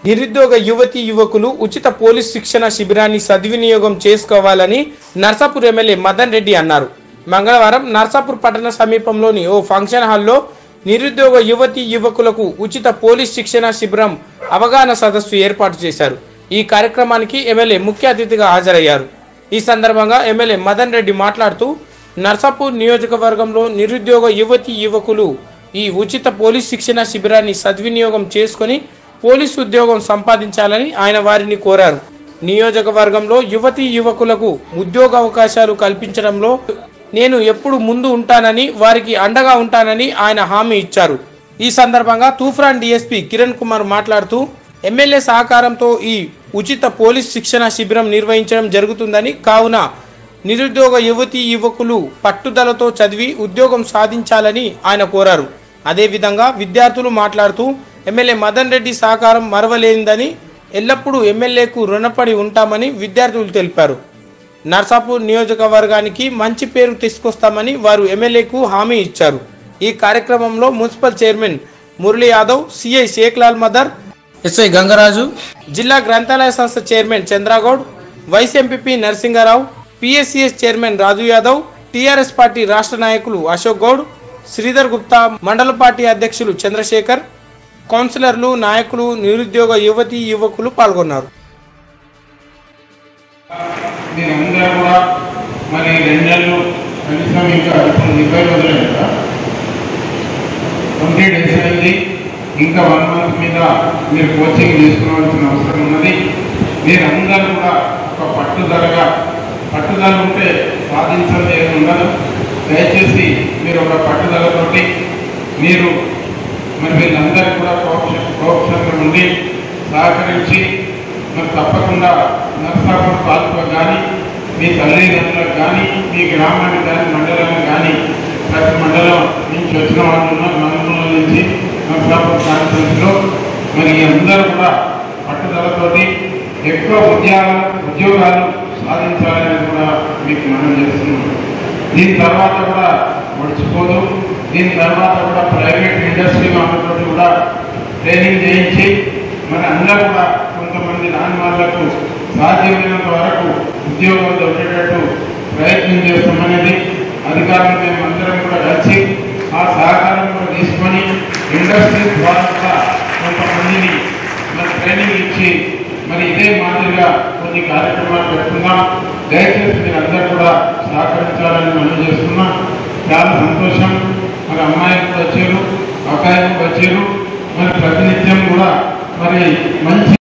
నిరుద్యోగ యువతి యువకులు ఉచిత పోలీస్ శిక్షణ శిబిరాన్ని సద్వినియోగం చేసుకోవాలని నర్సాపూర్ ఎమ్మెల్యే మదన్ రెడ్డి అన్నారు మంగళవారం నర్సాపూర్ పట్టణ సమీపంలోని ఓ ఫంక్షన్ హాల్లో నిరుద్యోగ యువతి యువకులకు ఉచిత పోలీస్ శిక్షణ శిబిరం అవగాహన సదస్సు ఏర్పాటు చేశారు ఈ కార్యక్రమానికి ఎమ్మెల్యే ముఖ్య అతిథిగా హాజరయ్యారు ఈ సందర్భంగా ఎమ్మెల్యే మదన్ రెడ్డి మాట్లాడుతూ నర్సాపూర్ నియోజకవర్గంలో నిరుద్యోగ యువతి యువకులు ఈ ఉచిత పోలీస్ శిక్షణ శిబిరాన్ని సద్వినియోగం చేసుకొని పోలీసు ఉద్యోగం సంపాదించాలని ఆయన వారిని కోరారు నియోజకవర్గంలో యువతి యువకులకు ఉద్యోగ అవకాశాలు కల్పించడంలో నేను ఎప్పుడు ముందు ఉంటానని వారికి అండగా ఉంటానని ఆయన హామీ ఇచ్చారు ఈ సందర్భంగా తూఫ్రాన్ డిఎస్పి కిరణ్ కుమార్ మాట్లాడుతూ ఎమ్మెల్యే సహకారంతో ఈ ఉచిత పోలీస్ శిక్షణ శిబిరం నిర్వహించడం జరుగుతుందని కావున నిరుద్యోగ యువతి యువకులు పట్టుదలతో చదివి ఉద్యోగం సాధించాలని ఆయన కోరారు అదేవిధంగా విద్యార్థులు మాట్లాడుతూ ఎమ్మెల్యే మదన్ రెడ్డి సహకారం మరవలేనిదని ఎల్లప్పుడూ ఎమ్మెల్యేకు రుణపడి ఉంటామని విద్యార్థులు తెలిపారు నర్సాపూర్ నియోజకవర్గానికి మంచి పేరు తీసుకొస్తామని వారు ఎమ్మెల్యేకు హామీ ఇచ్చారు ఈ కార్యక్రమంలో municipal chairman Murali Yadav CI Sheklal మదర్ ఎస్ఐ గంగరాజు జిల్లా గ్రంథాలయ సంస్థ chairman Chandragoud vice MPP Narasingarao PSCS chairman Raju Yadav TRS party రాష్ట్ర నాయకులు అశోక్ గౌడ్ శ్రీధర్ గుప్తా మండల పార్టీ అధ్యక్షులు చంద్రశేఖర్ కౌన్సిలర్లు నాయకులు నిరుద్యోగ యువతి యువకులు పాల్గొన్నారు మీరందరూ కూడా మరి రెండు నెలలు కనీసం ఇంకా ఇప్పుడు ఇరవై రోజులే కదా ట్వంటీ డేస్ అయింది ఇంకా వన్ మంత్ మీద మీరు కోచింగ్ తీసుకోవాల్సిన అవసరం ఉన్నది మీరందరూ కూడా ఒక పట్టుదలగా పట్టుదల ఉంటే సాధించడం ఏమి ఉండదు దయచేసి మీరు ఒక పట్టుదలతోటి మీరు మరి వీళ్ళందరూ కూడా ప్రోక్ష ప్రోక్షణ ఉండి సహకరించి మరి తప్పకుండా నర్సాపూర్ తాలూకా కానీ మీ తల్లిదండ్రులకు కానీ మీ గ్రామానికి కానీ మండలానికి కానీ ప్రతి మండలం నుంచి వచ్చిన వాళ్ళు ఉన్నారు మండలం నుంచి నర్సాపూర్ కాన్ఫరెన్స్లో మరి అందరూ కూడా పట్టుదలతోటి ఎక్కువ ఉద్యోగాలు ఉద్యోగాలు సాధించాలని కూడా మీకు మనం చేస్తున్నాం దీని తర్వాత కూడా మర్చిపోదు దీని తర్వాత కూడా ప్రైవేట్ ఇండస్ట్రీ వాళ్ళతో కూడా ట్రైనింగ్ చేయించి మరి అందరూ కూడా కొంతమంది రాని వాళ్లకు సాధ్యమైనంత వరకు ఉద్యోగం దొరికేటట్టు ప్రయత్నం చేస్తామనేది అధికారులు మేము అందరం కూడా కలిసి ఆ సహకారం కూడా తీసుకొని ఇండస్ట్రీ ద్వారా కూడా కొంతమందిని మరి ట్రైనింగ్ ఇచ్చి మరి ఇదే మాదిరిగా కొన్ని కార్యక్రమాలు పెట్టుకుందాం దయచేసి మీరు అందరూ కూడా సహకరించాలని మనం చేస్తున్నాం చాలా సంతోషం మరి అమ్మాయిలు కూడా వచ్చారు అబ్బాయిలు కూడా వచ్చారు మరి ప్రతినిత్యం కూడా మరి మంచి